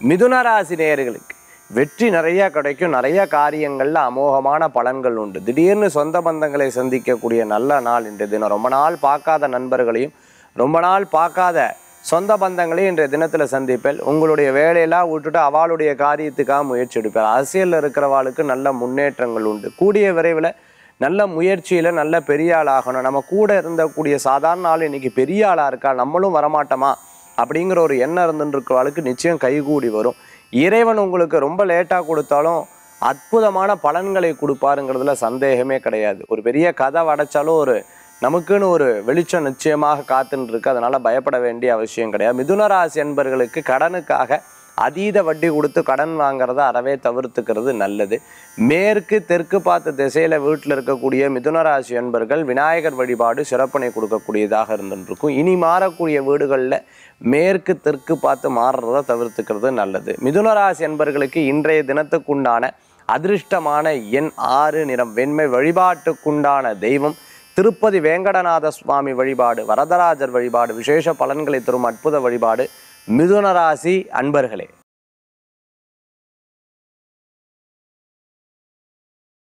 மிதுன ராசி நேயர்களுக்கு வெற்றி நிறைய கிடைக்கும் நிறைய காரியங்கள்ல அமோகமான பலன்கள் உண்டு திடீர்னு சொந்த பந்தங்களை சந்திக்கக்கூடிய நல்ல நாள் இன்றைய தினம் ரொம்ப நாள் பார்க்காத நண்பர்களையும் ரொம்ப நாள் பார்க்காத சொந்த பந்தங்களையும் இன்றைய தினத்தில் சந்திப்பேன் உங்களுடைய வேலையெல்லாம் விட்டுட்டு அவளுடைய காரியத்துக்காக முயற்சி எடுப்பேன் அரசியலில் இருக்கிறவாளுக்கு நல்ல முன்னேற்றங்கள் உண்டு கூடிய விரைவில் நல்ல முயற்சியில் நல்ல பெரிய ஆள் ஆகணும் நம்ம கூட இருந்தக்கூடிய சாதாரண ஆள் இன்னைக்கு பெரிய ஆளாக இருக்கா நம்மளும் வரமாட்டோமா அப்படிங்கிற ஒரு எண்ணம் இருந்துட்டு இருக்கிறவாளுக்கு நிச்சயம் கைகூடி வரும் இறைவன் உங்களுக்கு ரொம்ப லேட்டாக கொடுத்தாலும் அற்புதமான பலன்களை கொடுப்பாருங்கிறதுல சந்தேகமே கிடையாது ஒரு பெரிய கதை அடைச்சாலும் ஒரு நமக்குன்னு ஒரு வெளிச்சம் நிச்சயமாக காத்துன்னு இருக்கு அதனால பயப்பட வேண்டிய அவசியம் கிடையாது மிதுன ராசி என்பர்களுக்கு கடனுக்காக அதீத வட்டி கொடுத்து கடன் வாங்குறத அறவே தவிர்த்துக்கிறது நல்லது மேற்கு தெற்கு பார்த்த திசையில வீட்டில் இருக்கக்கூடிய மிதுன ராசி என்பர்கள் விநாயகர் வழிபாடு சிறப்பினை கொடுக்கக்கூடியதாக இருந்துருக்கும் இனி மாறக்கூடிய வீடுகளில் மேற்கு தெற்கு பார்த்து மாறுறத தவிர்த்துக்கிறது நல்லது மிதுன ராசி என்பர்களுக்கு இன்றைய தினத்துக்குண்டான அதிர்ஷ்டமான எண் ஆறு நிறம் வெண்மை வழிபாட்டுக்குண்டான தெய்வம் திருப்பதி வேங்கடநாத சுவாமி வழிபாடு வரதராஜர் வழிபாடு விசேஷ பலன்களை தரும் அற்புத வழிபாடு மிதுன ராசி அன்பர்களே